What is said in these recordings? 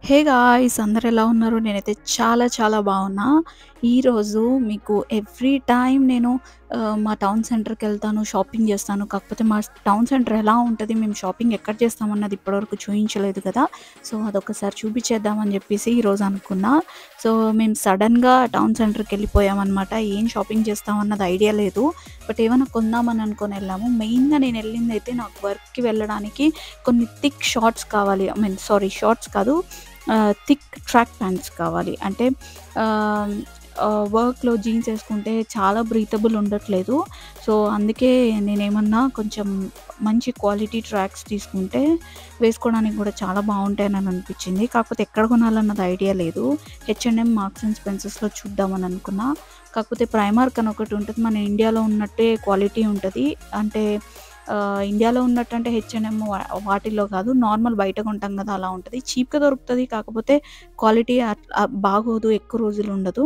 Hey guys! అందరూ ఎలా ఉన్నారు? నేనైతే చాలా చాలా బాగున్నా. ఈరోజు మీకు ఎవ్రీ టైమ్ నేను ఆహ్, మా టౌన్ సెంటర్‌కెళ్తాను, షాపింగ్ చేస్తాను. కాకపోతే మా టౌన్ సెంటర్ ఎలా ఉంటది, మేము షాపింగ్ ఎక్కడ చేస్తామన్నది ఇప్పటివరకు చూయించలేదు కదా! సో, అదొక్కసారి చూపించేద్దామని చెప్పేసి ఈరోజు అనుకున్నా. సో, మేము సడెన్‌గా టౌన్ సెంటర్‌కెళ్ళిపోయామనమాట. ఏం షాపింగ్ చేస్తామన్నది ఐడియా లేదు. బట్ ఏమన్నా కొందామని అనుకోని ఎళ్ళాము. మెయిన్‌గా నేను ఎళ్ళిందైతే నాకు వర్క్‌కి వెళ్ళడానికి కొన్ని థిక్ షార్ట్స్ కావాలి. ఐ మీన్ సారీ షార్ట్స్ కాదు. ఆహ్, థిక్ ట్రాక్ ప్యాంట్స్ కావాలి. అంటే ఆహ్, ఆహ్, వర్క్‌లో జీన్స్ ఏసుకుంటే చాలా బ్రీతబుల్ ఉండట్లేదు. సో, అందుకే నేనేమన్నా కొంచెం మంచి క్వాలిటీ ట్రాక్స్ తీసుకుంటే వేసుకోవడానికి కూడా చాలా బావుంటాయని అనిపించింది. కాకపోతే ఎక్కడ కొనాలన్నది ఐడియా లేదు. హెచ్&ఎం, మార్క్స్ అండ్ స్పెన్సర్స్‌లో చూద్దామని అనుకున్నా. కాకపోతే ప్రైమార్క్ అని ఒకటి ఉంటది. మన ఇండియాలో ఉన్నట్టే క్వాలిటీ ఉంటది. అంటే ఆహ్, ఇండియాలో ఉన్నట్టంటే హెచ్&ఎం వా వాటిల్లో కాదు. నార్మల్ బయట కొంటాం కదా! అలా ఉంటది. చీప్‌గా దొరుకుతది. కాకపోతే క్వాలిటీ అట్ ఆహ్, బాగోదు. ఎక్కువ రోజులు ఉండదు.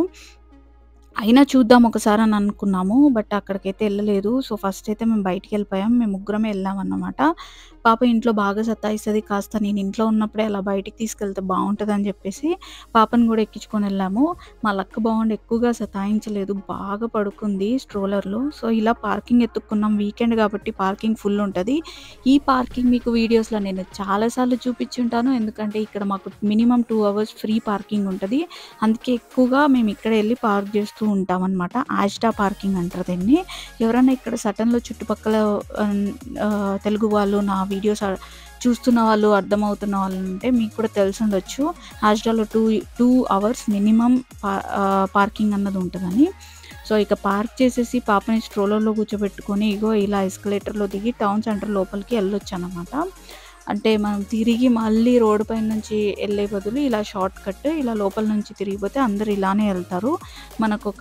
అయినా చూద్దాం ఒకసారి అని అనుకున్నాము. బట్ అక్కడికైతే ఎళ్ళలేదు. సో, ఫస్ట్ అయితే మేము బయటికెళ్ళిపోయాం. మేము ముగ్గురమే ఎళ్ళామన్నమాట. పాప ఇంట్లో బాగా సతాయిస్తది. కాస్త నేను ఇంట్లో ఉన్నప్పుడే అలా బయటికి తీసుకెళ్తే బావుంటదని చెప్పేసి పాపని కూడా ఎక్కించుకొని ఎళ్ళాము. మా లక్ బాగుండి ఎక్కువగా సతాయించలేదు. బాగా పడుకుంది స్ట్రోలర్‌లో. సో, ఇలా పార్కింగ్ ఎతుక్కున్నాం. వీకెండ్ కాబట్టి పార్కింగ్ ఫుల్ ఉంటది. ఈ పార్కింగ్ మీకు వీడియోస్‌లో నేను చాలా సార్లు చూపించుంటాను. ఎందుకంటే ఇక్కడ మాకు మినిమమ్ 2 అవర్స్ ఫ్రీ పార్కింగ్ ఉంటది. అందుకే ఎక్కువగా మేము ఇక్కడే ఎళ్లి పార్క్ చేస్తూ ఉంటామనమాట. ఆజ్టా పార్కింగ్ అంటారు దీన్ని. ఎవరైనా ఇక్కడ సటన్‌లో చుట్టుపక్కల ఆహ్, ఆహ్, తెలుగు వాళ్ళు నా వీడియోస్ ఆహ్, చూస్తున్న వాళ్ళు, అర్థమవుతున్న వాళ్ళు ఉంటే మీకు కూడా తెలిసుండొచ్చు. ఆజ్టాలో 2 2 అవర్స్ మినిమమ్ పా ఆహ్, పార్కింగ్ అన్నది ఉంటదని. సో, ఇక పార్క్ చేసేసి పాపని స్ట్రోలర్‌లో కూర్చోబెట్టుకొని ఇగో ఇలా ఎస్కలేటర్‌లో దిగి టౌన్ సెంటర్ లోపలికి ఎళ్ళొచ్చనమాట. అంటే మనం తిరిగి మళ్ళీ రోడ్ పైన నుంచి ఎళ్ళే బదులు ఇలా షార్ట్ కట్ ఇలా లోపల నుంచి తిరిగిపోతే అందరూ ఇలానే ఎళ్తారు. మనకొక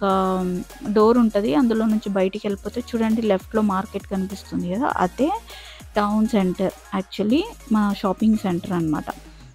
డోర్ ఉంటది. అందులో నుంచి బయటికెళ్ళిపోతే చూడండి లెఫ్ట్‌లో మార్కెట్ కనిపిస్తుంది కదా! అదే టౌన్ సెంటర్. యాక్చువల్లీ మా షాపింగ్ సెంటర్ అనమాట.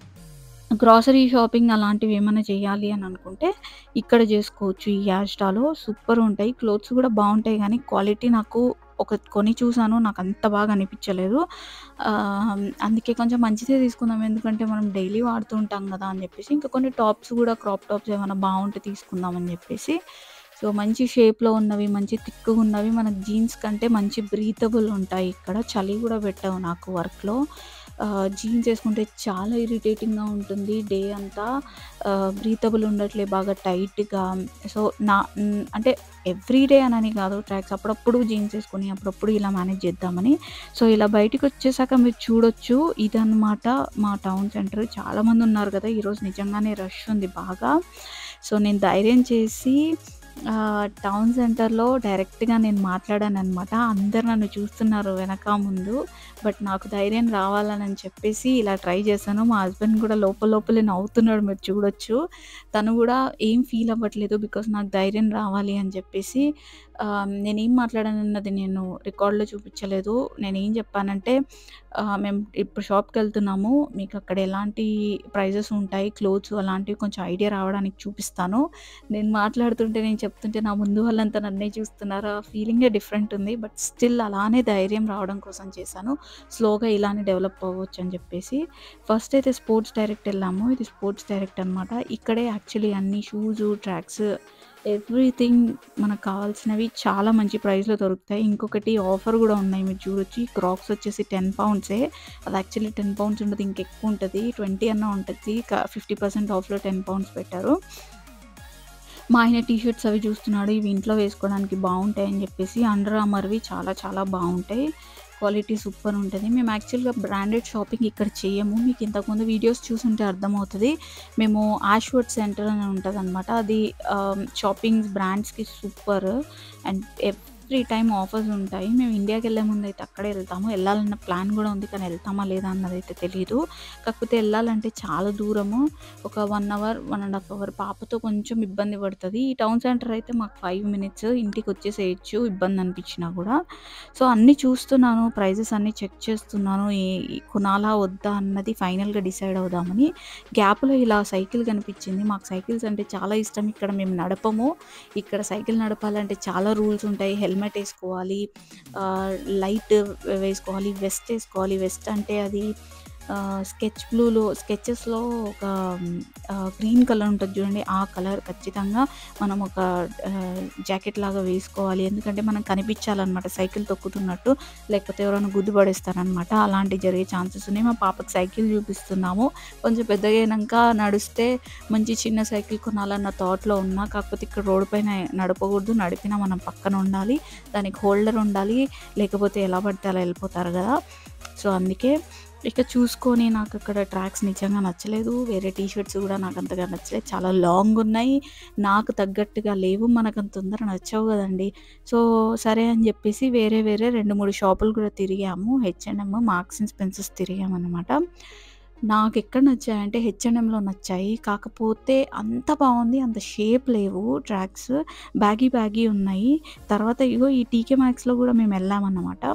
గ్రోసరీ షాపింగ్ అలాంటివి ఏమన్నా చేయాలి అని అనుకుంటే ఇక్కడ చేసుకోవచ్చు. ఈ యాజ్టాలో సూపర్ ఉంటాయి. క్లోత్స్ కూడా బావుంటాయి గానీ క్వాలిటీ నాకు ఒకటి కొని చూసాను. నాకు అంత బాగా అనిపించలేదు. ఆహ్, అందుకే కొంచెం మంచిదే తీసుకుందాం. ఎందుకంటే మనం డైలీ వాడుతూ ఉంటాం కదా! అని చెప్పేసి ఇంకా కొన్ని టాప్స్ కూడా క్రాప్ టాప్స్ ఏమైనా బావుంటే తీసుకుందాం అని చెప్పేసి సో, మంచి షేప్‌లో ఉన్నవి, మంచి థిక్‌గా ఉన్నవి మనకు జీన్స్ కంటే మంచి బ్రీతబుల్ ఉంటాయి ఇక్కడ. చలి కూడా పెట్టవు నాకు వర్క్‌లో. ఆహ్, జీన్స్ ఏసుకుంటే చాలా ఇరిటేటింగ్‌గా ఉంటుంది. డే అంతా ఆహ్, బ్రీతబుల్ ఉండట్లే బాగా టైట్‌గా. సో, నా హ్మ్, అంటే ఎవ్రీడే అనని కాదు. ట్రాక్స్ అప్పుడప్పుడు జీన్స్ ఏసుకొని అప్పుడప్పుడు ఇలా మేనేజ్ చేద్దామని. సో, ఇలా బయటికొచ్చేసాక మీరు చూడొచ్చు. ఇదనమాట మా టౌన్ సెంటర్. చాలామంది ఉన్నారు కదా! ఈరోజు నిజంగానే రష్ ఉంది బాగా. సో, నేను ధైర్యం చేసి ఆహ్, టౌన్ సెంటర్‌లో డైరెక్ట్‌గా నేను మాట్లాడాననమాట. అందరూ నన్ను చూస్తున్నారు వెనక, ముందు. బట్ నాకు ధైర్యం రావాలని చెప్పేసి ఇలా ట్రై చేశాను. మా హస్బెండ్ కూడా లోపల లోపలే నవ్వుతున్నాడు మీరు చూడొచ్చు. తను కూడా ఏం ఫీల్ అవ్వట్లేదు. బికాజ్ నాకు ధైర్యం రావాలి అని చెప్పేసి ఆహ్, నేనేం మాట్లాడానన్నది నేను రికార్డ్‌లో చూపించలేదు. నేనేం చెప్పానంటే ఆహ్, మేము ఇప్పుడు షాప్‌కెళ్తున్నాము. మీకు అక్కడ ఎలాంటి ప్రైజెస్ ఉంటాయి. క్లోత్స్ అలాంటివి కొంచెం ఐడియా రావడానికి చూపిస్తాను. నేను మాట్లాడుతుంటే, నేను చెప్తుంటే నా ముందు వాళ్ళంతా నన్నే చూస్తున్నారు. ఆ ఫీలింగే డిఫరెంట్ ఉంది. బట్ స్టిల్ అలానే ధైర్యం రావడం కోసం చేశాను. స్లోగా ఇలానే డెవలప్ అవ్వచ్చు అని చెప్పేసి. ఫస్ట్ అయితే స్పోర్ట్స్ డైరెక్ట్ ఎళ్ళాము. ఇది స్పోర్ట్స్ డైరెక్ట్ అనమాట. ఇక్కడే యాక్చువల్లీ అన్ని షూజు, ట్రాక్స్ ఎవ్రీథింగ్ మనకు కావాల్సినవి చాలా మంచి ప్రైస్‌లో దొరుకుతాయి. ఇంకొకటి ఆఫర్ కూడా ఉన్నాయి మీరు చూడొచ్చు. ఈ క్రాక్స్ వచ్చేసి 10 పౌండ్సే. అది యాక్చువల్లీ 10 పౌండ్స్ ఉండదు. ఇంకెక్కువ ఉంటది. 20 అన్నా ఉంటది. క 50% ఆఫ్‌లో 10 పౌండ్స్ పెట్టారు. మా ఆయన టీ షర్ట్స్ అవి చూస్తున్నాడు. ఇవి ఇంట్లో వేసుకోవడానికి బావుంటాయని చెప్పేసి అండర్ ఆర్మర్‌వి చాలా చాలా బావుంటాయి. క్వాలిటీ సూపర్ ఉంటది. మేము యాక్చువల్‌గా బ్రాండెడ్ షాపింగ్ ఇక్కడ చెయ్యము. మీకు ఇంతకుముందు వీడియోస్ చూసుంటే అర్థమవుతది. మేము యాష్‌వర్త్ సెంటర్ అని ఉంటదనమాట. అది ఆహ్, షాపింగ్ బ్రాండ్స్‌కి super. And every time offers ఉంటాయి. మేము ఇండియాకెళ్ళే ముందయితే అక్కడే ఎళ్తాము. ఎళ్ళాలన్న ప్లాన్ కూడా ఉంది. కానీ ఎళ్తామా లేదా అన్నదైతే తెలీదు. కాకపోతే ఎళ్ళాలంటే చాలా దూరము. ఒక 1 అవర్, 1 ½ అవర్ పాపతో కొంచెం ఇబ్బంది పడతది. ఈ టౌన్ సెంటర్ అయితే మాకు 5 మినిట్స్ ఇంటికొచ్చేసేయొచ్చు ఇబ్బంది అనిపించినా కూడా. సో, అన్నీ చూస్తున్నాను. ప్రైజెస్ అన్నీ చెక్ చేస్తున్నాను. ఏ కొనాలా వద్దా అన్నది ఫైనల్‌గా డిసైడ్ అవుదామని. గ్యాప్‌లో ఇలా సైకిల్ కనిపించింది. మాకు సైకిల్స్ అంటే చాలా ఇష్టం. ఇక్కడ మేము నడపము. ఇక్కడ సైకిల్ నడపాలంటే చాలా రూల్స్ ఉంటాయి. హెల్మెట్ ఏసుకోవాలి. ఆహ్, లైట్ వేసుకోవాలి. వెస్ట్ ఏసుకోవాలి. వెస్ట్ అంటే అది ఆహ్, స్కెచ్ బ్లూలో స్కెచెస్‌లో ఒక ఆహ్, గ్రీన్ కలర్ ఉంటది చూడండి. ఆ కలర్ ఖచ్చితంగా మనం ఒక ఆహ్, జాకెట్ లాగా వేసుకోవాలి. ఎందుకంటే మనం కనిపించాలనమాట సైకిల్ తొక్కుతున్నట్టు. లేకపోతే ఎవరైనా గుద్దు పడేస్తారనమాట. అలాంటివి జరిగే ఛాన్సెస్ ఉన్నాయి. మా పాపకి సైకిల్ చూపిస్తున్నాము. కొంచెం పెద్దగయినంక నడిస్తే మంచి చిన్న సైకిల్ కొనాలన్న థాట్‌లో ఉన్నా. కాకపోతే ఇక్కడ రోడ్ పైన నడపకూడదు. నడిపినా మనం పక్కన ఉండాలి. దానికి హోల్డర్ ఉండాలి. లేకపోతే ఎలా పడితే అలా వెళ్ళిపోతారు కదా! సో, అందుకే ఇక చూసుకొని నాకక్కడ ట్రాక్స్ నిజంగా నచ్చలేదు. వేరే టీ షర్ట్స్ కూడా నాకంతగా నచ్చలేదు. చాలా లాంగ్ ఉన్నాయి. నాకు తగ్గట్టుగా లేవు. మనకంత తొందర నచ్చవు కదండీ! సో, సరే అని చెప్పేసి వేరే వేరే 2, 3 షాపులు కూడా తిరిగాము. హెచ్&ఎమ్, మార్క్స్ అండ్ స్పెన్సర్స్ తిరిగామనమాట. నాకెక్కడ నచ్చాయంటే హెచ్&ఎమ్‌లో నచ్చాయి. కాకపోతే అంత బావుంది. అంత షేప్ లేవు ట్రాక్స్. బ్యాగీ బ్యాగీ ఉన్నాయి. తర్వాత ఇగో ఈ టీకే మాక్స్‌లో కూడా మేమెళ్ళామన్నమాట.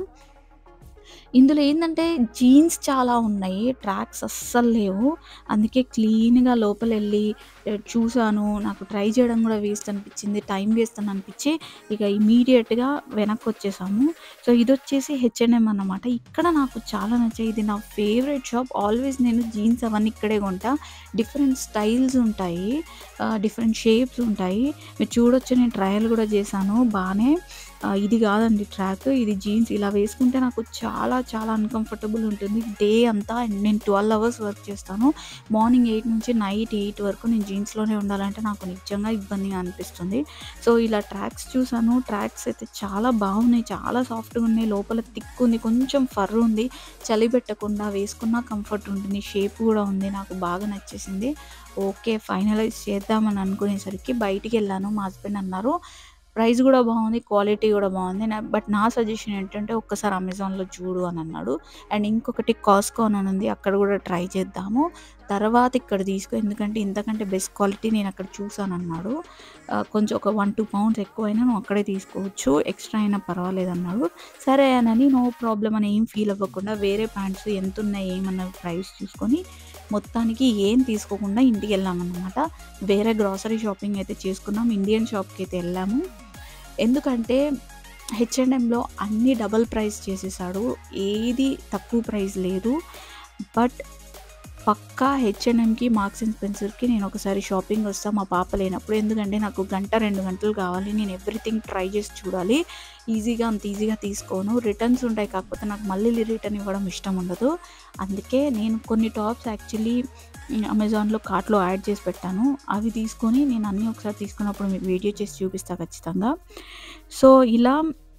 ఇందులో ఏందంటే జీన్స్ చాలా ఉన్నాయి. ట్రాక్స్ అస్సలు లేవు. అందుకే క్లీన్‌గా లోపలెళ్ళి ఆహ్, చూసాను. నాకు ట్రై చేయడం కూడా వేస్ట్ అనిపించింది. టైం వేస్ట్ అని అనిపించి ఇక ఇమ్మీడియేట్‌గా వెనక్కొచ్చేసాము. సో, ఇదొచ్చేసి హెచ్&ఎమ్ అన్నమాట. ఇక్కడ నాకు చాలా నచ్చాయి. ఇది నా ఫేవరెట్ షాప్. ఆల్వేస్ నేను జీన్స్ అవన్నీ ఇక్కడే కొంటా. డిఫరెంట్ స్టైల్స్ ఉంటాయి. ఆహ్, డిఫరెంట్ షేప్స్ ఉంటాయి. మీరు చూడొచ్చు నేను ట్రయల్ కూడా చేశాను. బానే ఆహ్, ఇది కాదండి ట్రాక్. ఇది జీన్స్ ఇలా వేసుకుంటే నాకు చాలా చాలా అన్‌కంఫర్టబుల్ ఉంటుంది. డే అంతా నేను 12 అవర్స్ వర్క్ చేస్తాను. మార్నింగ్ 8 నుంచి నైట్ 8 వరకు నేను జీన్స్‌లోనే ఉండాలంటే నాకు నిజంగా ఇబ్బందిగా అనిపిస్తుంది. సో, ఇలా ట్రాక్స్ చూసాను. ట్రాక్స్ అయితే చాలా బాగున్నాయి. చాలా సాఫ్ట్‌గా ఉన్నాయి. లోపల థిక్ ఉంది. కొంచెం ఫర్ ఉంది. చలి పెట్టకుండా వేసుకున్నా కంఫర్ట్ ఉంటుంది. షేప్ కూడా ఉంది. నాకు బాగా నచ్చేసింది. ఓకే. ఫైనలైజ్ చేద్దామని అనుకునేసరికి బయటికెళ్ళాను. మా హస్బెండ్ అన్నారు, "ప్రైస్ కూడా బాగుంది. క్వాలిటీ కూడా బాగుంది. నా బట్ నా సజెషన్ ఏంటంటే ఒక్కసారి అమెజాన్‌లో చూడు" అని అన్నాడు. అండ్ ఇంకొకటి కాస్ట్‌కో అని ఉంది. అక్కడ కూడా ట్రై చేద్దాము. తర్వాత ఇక్కడ తీసుకో ఎందుకంటే ఇంతకంటే బెస్ట్ క్వాలిటీ నేను అక్కడ చూసానన్నాడు. ఆహ్, కొంచెం ఒక 1, 2 పౌండ్స్ ఎక్కువైనా నువ్వు అక్కడే తీసుకోవచ్చు. ఎక్స్ట్రా అయినా పర్వాలేదన్నాడు. సరే అనని నో ప్రాబ్లమ్ అని ఏం ఫీల్ అవ్వకుండా వేరే ప్యాంట్స్ ఎంతున్నాయి ఏమన్న ప్రైస్ చూసుకొని మొత్తానికి ఏం తీసుకోకుండా ఇంటికెళ్ళామన్నమాట. వేరే గ్రోసరీ షాపింగ్ అయితే చేసుకున్నాం. ఇండియన్ షాప్‌కైతే ఎళ్ళాము. ఎందుకంటే హెచ్&ఎమ్‌లో అన్నీ డబుల్ ప్రైస్ చేసేసాడు. ఏది తక్కువ ప్రైస్ లేదు. బట్ పక్కా హెచ్&ఎమ్‌కి, మార్క్స్ అండ్ స్పెన్సర్‌కి నేను ఒకసారి షాపింగ్ వస్తా మా పాప లేనప్పుడు. ఎందుకంటే నాకు గంట, 2 గంటలు కావాలి. నేను ఎవ్రీథింగ్ ట్రై చేసి చూడాలి. ఈజీగా అంత ఈజీగా తీసుకోను. రిటర్న్స్ ఉంటాయి. కాకపోతే నాకు మళ్ళీ రిటర్న్ ఇవ్వడం ఇష్టం ఉండదు. అందుకే నేను కొన్ని టాప్స్ యాక్చువల్లీ హ్మ్, అమెజాన్‌లో కార్ట్‌లో యాడ్ చేసి పెట్టాను. అవి తీసుకొని నేను అన్నీ ఒకసారి తీసుకున్నప్పుడు మీకు వీడియో చేసి చూపిస్తా ఖచ్చితంగా. సో, ఇలా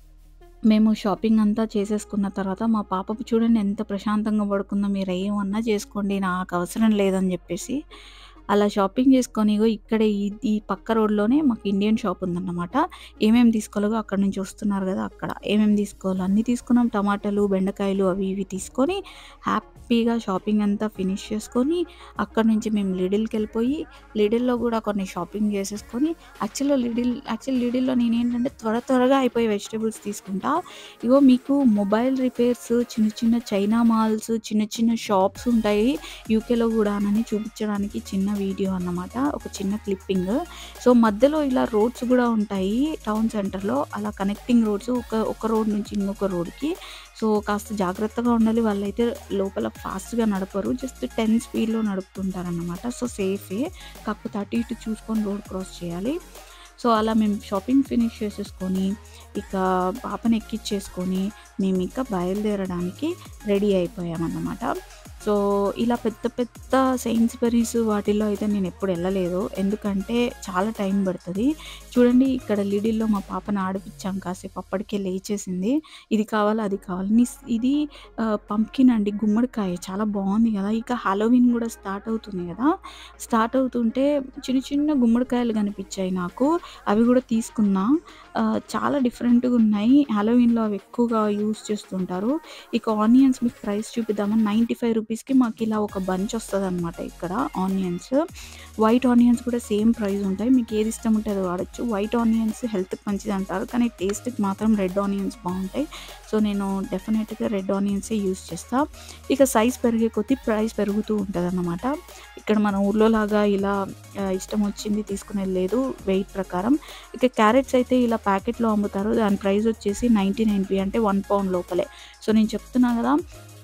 మేము షాపింగ్ అంతా చేసేసుకున్న తర్వాత మా పాపకు చూడండి ఎంత ప్రశాంతంగా పడుకుందో. మీరు ఏమన్నా చేసుకోండి నాకు అవసరం లేదని చెప్పేసి. అలా షాపింగ్ చేసుకొని ఇగో ఇక్కడే ఈ ఈ పక్క రోడ్‌లోనే మాకు ఇండియన్ షాప్ ఉందన్నమాట. ఏమేమి తీసుకోవాలో అక్కడి నుంచి వస్తున్నారు కదా! అక్కడ. ఏమేమి తీసుకోవాలో అన్నీ తీసుకున్నాం. టమాటాలు, బెండకాయలు అవి ఇవి తీసుకొని హ్యాపీగా షాపింగ్ అంతా ఫినిష్ చేసుకొని అక్కడి నుంచి మేము లిడిల్‌కెళ్ళిపోయి లిడిల్‌లో కూడా కొన్ని షాపింగ్ చేసేసుకొని యాక్చువల్‌గా లిడిల్ యాక్చువల్ లిడిల్‌లో నేనేంటంటే త్వర త్వరగా అయిపోయే వెజిటబుల్స్ తీసుకుంటా. ఇగో మీకు మొబైల్ రిపేర్స్ చిన్న చిన్న చైనా మాల్స్ చిన్న చిన్న షాప్స్ ఉంటాయి. యూకేలో కూడానని చూపించడానికి చిన్న వీడియో అన్నమాట. ఒక చిన్న క్లిప్పింగ్. సో, మధ్యలో ఇలా రోడ్స్ కూడా ఉంటాయి టౌన్ సెంటర్‌లో. అలా కనెక్టింగ్ రోడ్స్ ఒక ఒక రోడ్ నుంచి ఇంకొక రోడ్‌కి. సో, కాస్త జాగ్రత్తగా ఉండాలి. వాళ్ళైతే లోపల ఫాస్ట్‌గా నడపరు. జస్ట్ 10 స్పీడ్‌లో నడుపుతుంటారన్నమాట. సో, సేఫే. కాకపోతే అటు ఇటు చూసుకొని రోడ్ క్రాస్ చేయాలి. సో, అలా మేము షాపింగ్ ఫినిష్ చేసేసుకొని ఇక పాపని ఎక్కించేసుకొని మేమిక బయలుదేరడానికి రెడీ అయిపోయామన్నమాట. సో, ఇలా పెద్ద పెద్ద సెయిన్స్‌బరీస్ వాటిల్లో అయితే నేను ఎప్పుడు ఎళ్ళలేదు. ఎందుకంటే చాలా టైం పడతది. చూడండి ఇక్కడ లిడిల్‌లో మా పాపని ఆడిపిచ్చాం కాసేపు. అప్పటికే లేచేసింది. ఇది కావాలి, అది కావాలి. నిస్ ఇది ఆహ్, పంప్కిన్ అండి. గుమ్మడికాయ చాలా బాగుంది కదా! ఇక హాలోవీన్ కూడా స్టార్ట్ అవుతుంది కదా! స్టార్ట్ అవుతుంటే చిన్న చిన్న గుమ్మడికాయలు కనిపించాయి నాకు. అవి కూడా తీసుకున్నా. ఆహ్, చాలా డిఫరెంట్‌గా ఉన్నాయి. హాలోవీన్‌లో అవి ఎక్కువగా యూజ్ చేస్తుంటారు. ఇక ఆనియన్స్ మీకు ప్రైస్ చూపిద్దామని 95 రూపీస్‌కి మాకు ఇలా ఒక బంచ్ వస్తదన్నమాట ఇక్కడ ఆనియన్స్. వైట్ ఆనియన్స్ కూడా సేమ్ ప్రైస్ ఉంటాయి. మీకు ఏది ఇష్టం ఉంటే అది వాడొచ్చు. వైట్ ఆనియన్స్ హెల్త్‌కి మంచిదంటారు. కానీ టేస్ట్‌కి మాత్రం రెడ్ ఆనియన్స్ బాగుంటాయి. సో, నేను డెఫినిట్‌గా రెడ్ ఆనియన్సే యూజ్ చేస్తా. ఇక సైజ్ పెరిగే కొద్దీ ప్రైస్ పెరుగుతూ ఉంటదన్నమాట. ఇక్కడ మన ఊర్లో లాగా ఇలా ఆహ్, ఇష్టం వచ్చింది తీసుకునేది లేదు వెయిట్ ప్రకారం. ఇక క్యారెట్స్ అయితే ఇలా ప్యాకెట్‌లో అమ్ముతారు. దాని ప్రైస్ వచ్చేసి 99 అంటే 1 పౌండ్ లోపలే. సో, నేను చెప్తున్నా కదా!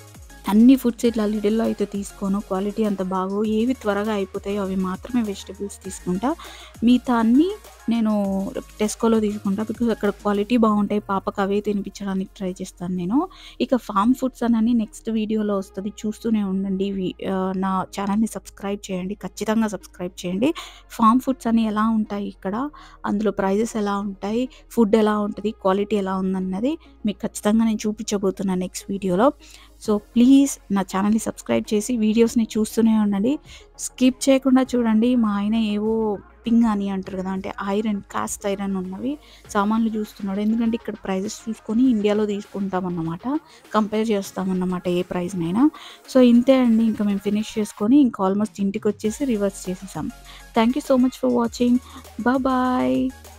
అన్ని ఫుడ్స్ ఇట్లా లిటిల్‌లో అయితే తీసుకోను. క్వాలిటీ అంత బాగోవు. ఏవి త్వరగా అయిపోతాయో అవి మాత్రమే వెజిటబుల్స్ తీసుకుంటా. మిగతా అన్నీ నేను టెస్కోలో తీసుకుంటా. బికాజ్ అక్కడ క్వాలిటీ బావుంటాయి. పాపకి అవే తినిపించడానికి ట్రై చేస్తాను నేను. ఇక ఫార్మ్ ఫుడ్స్ అనని నెక్స్ట్ వీడియోలో వస్తది. చూస్తూనే ఉండండి. వి ఆహ్, నా ఛానెల్‌ని సబ్స్క్రైబ్ చేయండి. ఖచ్చితంగా సబ్స్క్రైబ్ చేయండి. ఫార్మ్ ఫుడ్స్ అని ఎలా ఉంటాయి ఇక్కడ, అందులో ప్రైజెస్ ఎలా ఉంటాయి, ఫుడ్ ఎలా ఉంటది, క్వాలిటీ ఎలా ఉందన్నది మీకు ఖచ్చితంగా నేను చూపించబోతున్నా నెక్స్ట్ వీడియోలో. సో, ప్లీజ్ నా ఛానెల్‌ని సబ్స్క్రైబ్ చేసి వీడియోస్‌ని చూస్తూనే ఉండండి. స్కిప్ చేయకుండా చూడండి. మా ఆయన ఏవో పింగ్ అని అంటారు కదా! అంటే ఐరన్, కాస్ట్ ఐరన్ ఉన్నవి సామాన్లు చూస్తున్నాడు. ఎందుకంటే ఇక్కడ ప్రైజెస్ చూసుకొని ఇండియాలో తీసుకుంటామన్నమాట. కంపేర్ చేస్తామన్నమాట ఏ ప్రైస్‌నైనా. సో, ఇంతే అండి. ఇంక మేము ఫినిష్ చేసుకొని ఇంక ఆల్మోస్ట్ ఇంటికొచ్చేసి రివర్స్ చేసేసాం. Thank you so much for watching. Bye bye.